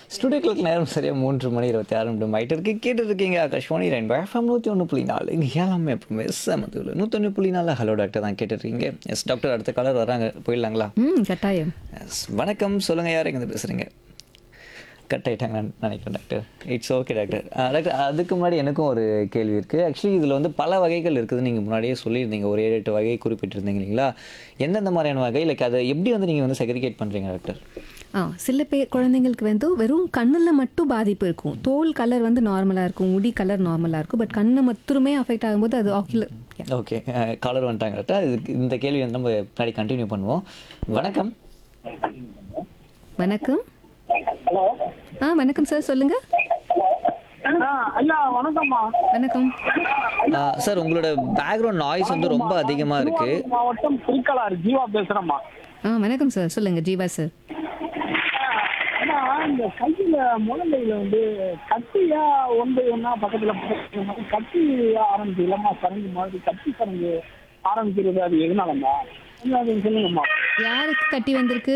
ஸ்டுடியோக்களுக்கு நேரம் சரியாக மூன்று மணி இருபத்தி ஆறு நிமிடம் ஆகிட்டு இருக்கு கேட்டு இருக்கீங்க ஆகாஷ்வாணி ரெண்டு எஃப்எம் நூற்றி ஒன்று புள்ளி நாலு இங்கே ஏழாமே எப்பவுமே செமத்துல நூற்றொன்று புள்ளி நாலு ஹலோ டாக்டர் தான் கேட்டுருக்கீங்க எஸ் டாக்டர் அடுத்த காலர் வராங்க போயிடலாங்களா ம் கட்டாயம் எஸ் வணக்கம் சொல்லுங்கள் யார் எங்கே பேசுகிறீங்க கட் ஆகிட்டாங்கன்னு நினைக்கிறேன் doctor it's okay doctor doctor அதுக்கு முன்னாடி எனக்கும் ஒரு கேள்வி இருக்குது ஆக்சுவலி இதில் வந்து பல வகைகள் இருக்குது நீங்கள் முன்னாடியே சொல்லியிருந்தீங்க ஒரு ஏழு எட்டு வகை குறிப்பிட்டிருந்தீங்க இல்லைங்களா எந்தெந்த மாதிரியான வகை லைக் அதை எப்படி வந்து நீங்கள் வந்து செக்ரிகேட் பண்ணுறீங்க டாக்டர் ஆ சில பேர் குழந்தைங்களுக்கு வந்து வெறும் கண்ணில் மட்டும் பாதிப்பு இருக்கும் தோல் கலர் வந்து நார்மலாக இருக்கும் முடி கலர் நார்மலாக இருக்கும் பட் கண்ணு மட்டுமே அஃபெக்ட் ஆகும்போது அது ஆக்குலர் ஓகே காலர் வந்துட்டாங்க டாக்டர் இதுக்கு இந்த கேள்வி வந்து நம்ம பின்னாடி கண்டினியூ பண்ணுவோம் வணக்கம் வணக்கம் ஹலோ ஆ வணக்கம் சார் சொல்லுங்க ஆ ஐயா வணக்கம்மா வணக்கம் சார் உங்களோட பேக்ரவுண்ட் நாய்ஸ் வந்து ரொம்ப அதிகமாக இருக்குது திருவாரூர் மாவட்டம் திருக்கலாறு ஜீவா பேசுறேம்மா ஆ வணக்கம் சார் சொல்லுங்க ஜீவா சார் ஆனா இந்த கையில முழங்கையில வந்து கட்டியா ஒன்று ஒன்னா பக்கத்துல பக்கத்துல மாதிரி கட்டியா ஆரம்பிச்சு இல்லம்மா சரங்கு மாதிரி கட்டி சரங்கு ஆரம்பிக்கிறது அது எதனாலம்மா கொஞ்சம் அது சொல்லுங்கம்மா யாருக்கு கட்டி வந்திருக்கு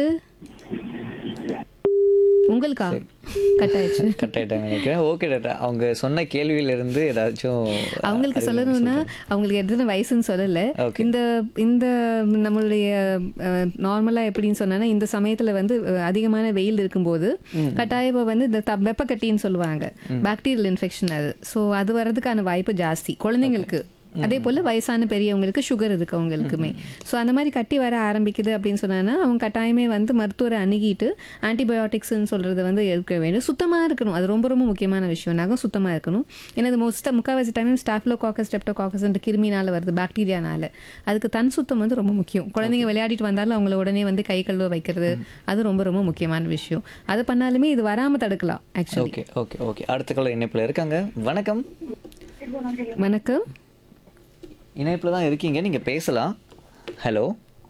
உங்களுக்கா கட் ஆயிடுச்சு கட் ஆகிட்டாங்க நினைக்கிறேன் ஓகே டாக்டர் அவங்க சொன்ன கேள்வியிலிருந்து ஏதாச்சும் அவங்களுக்கு சொல்லணும்னா அவங்களுக்கு எத்தனை வயசுன்னு சொல்லல Okay. இந்த இந்த நம்மளுடைய நார்மலா எப்படின்னு சொன்னா இந்த சமயத்துல வந்து அஹ், அதிகமான வெயில் இருக்கும்போது கட்டாயம் வந்து இந்த த- வெப்பக்கட்டின்னு சொல்லுவாங்க பாக்டீரியல் இன்ஃபெக்ஷன் அது ஸோ அது வர்றதுக்கான வாய்ப்பு ஜாஸ்தி குழந்தைங்களுக்கு அதே போல வயசான பெரியவங்களுக்கு சுகர் இருக்கு அவங்களுக்குமே ஸோ அந்த மாதிரி கட்டி வர ஆரம்பிக்குது அப்படின்னு சொன்னா அவங்க கட்டாயமே வந்து மருத்துவரை அணுகிட்டு ஆன்டிபயோட்டிக்ஸ்னு சொல்றது வந்து எடுக்க வேண்டும் சுத்தமா இருக்கணும் அது ரொம்ப ரொம்ப முக்கியமான விஷயம் நகம் சுத்தமா இருக்கணும் ஏன்னா இது மோஸ்ட்டாக முக்கால்வாசி டைம் ஸ்டாஃப்லோ காக்கஸ் ஸ்டெப்டோ காக்கஸ்ன்ற கிருமினால வருது பாக்டீரியானால அதுக்கு தன் சுத்தம் வந்து ரொம்ப முக்கியம் குழந்தைங்க விளையாடிட்டு வந்தாலும் அவங்கள உடனே வந்து கை கழுவ வைக்கிறது அது ரொம்ப ரொம்ப முக்கியமான விஷயம் அது பண்ணாலுமே இது வராம தடுக்கலாம் ஆக்சுவலி ஓகே ஓகே ஓகே அடுத்த கால இணைப்பில் இருக்காங்க வணக்கம் வணக்கம் இணைப்பில் தான் இருக்கீங்க நீங்கள் பேசலாம் ஹலோ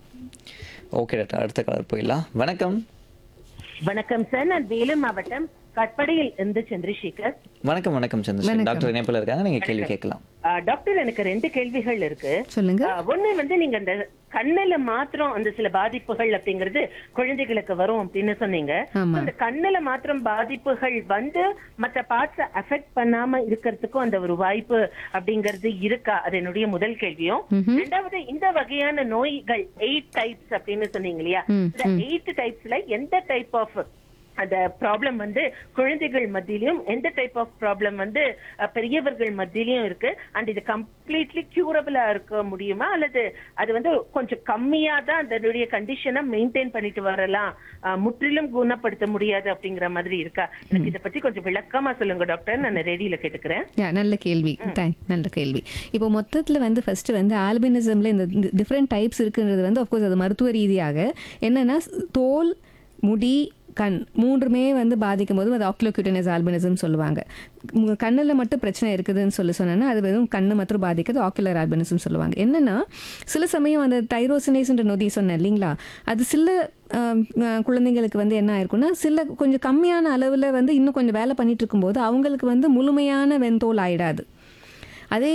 ஓகே டாக்டர் அடுத்த காலர் போயிடலாம் வணக்கம் வணக்கம் சார் நான் வேலூர் மாவட்டம் கட்படையில் இருந்து சந்திரசேகர் வணக்கம் வணக்கம் சந்திரசேகர் டாக்டர் இணைப்பில் இருக்காங்க நீங்கள் கேள்வி கேட்கலாம் ஆ, டாக்டர் எனக்கு ரெண்டு கேள்விகள் இருக்கு சொல்லுங்க ஆ, ஒண்ணு வந்து நீங்க அந்த கண்ணுல மாத்திரம் அந்த சில பாதிப்புகள் அப்படிங்கிறது குழந்தைகளுக்கு வரும் அப்படின்னு சொன்னீங்க ஆமா. அந்த கண்ணுல மாத்திரம் பாதிப்புகள் வந்து மற்ற பார்ட்ஸ் அஃபெக்ட் பண்ணாம இருக்கிறதுக்கும் அந்த ஒரு வாய்ப்பு அப்படிங்கிறது இருக்கா அது என்னுடைய முதல் கேள்வியும் ரெண்டாவது இந்த வகையான நோய்கள் எயிட் டைப்ஸ் அப்படின்னு சொன்னீங்க இல்லையா இந்த எயிட் டைப்ஸ்ல எந்த டைப் ஆஃப் அந்த ப்ராப்ளம் வந்து குழந்தைகள் மத்தியிலும் எந்த டைப் ஆஃப் ப்ராப்ளம் வந்து அஹ், பெரியவர்கள் மத்தியிலும் இருக்கு அண்ட் இது கம்ப்ளீட்லி கியூரபிளா இருக்க முடியுமா அல்லது அது வந்து கொஞ்சம் கம்மியா தான் அதனுடைய கண்டிஷனை மெயின்டைன் பண்ணிட்டு வரலாம் அஹ், முற்றிலும் குணப்படுத்த முடியாது அப்படிங்கிற மாதிரி இருக்கா எனக்கு இதை பத்தி கொஞ்சம் விளக்கமா சொல்லுங்க டாக்டர் நான் ரெடியில கேட்டுக்கிறேன் யா நல்ல கேள்வி தேங்க் நல்ல கேள்வி இப்போ மொத்தத்தில் வந்து ஃபர்ஸ்ட் வந்து ஆல்பினிசம்ல இந்த டிஃப்ரெண்ட் டைப்ஸ் இருக்குன்றது வந்து அஃப்கோர்ஸ் அது மருத்துவ ரீதியாக என்னன்னா தோல் முடி கண் மூன்றுமே வந்து பாதிக்கும் போது அது ஆக்லோக்யூட்டனஸ் ஆல்பினிசம் சொல்லுவாங்க கண்ணில் மட்டும் பிரச்சனை இருக்குதுன்னு சொல்லி சொன்னேன்னா அது வெறும் கண்ணு மட்டும் பாதிக்கிறது ஆக்குலர் ஆல்பினிசம் சொல்லுவாங்க என்னன்னா சில சமயம் அந்த தைரோசினேஸ்ன்ற நொதி சொன்னேன் இல்லைங்களா அது சில ஆம், ஆ, குழந்தைங்களுக்கு வந்து என்ன ஆயிருக்கும்னா சில கொஞ்சம் கம்மியான அளவில் வந்து இன்னும் கொஞ்சம் வேலை பண்ணிட்டு இருக்கும்போது அவங்களுக்கு வந்து முழுமையான வெண்தோல் ஆயிடாது அதே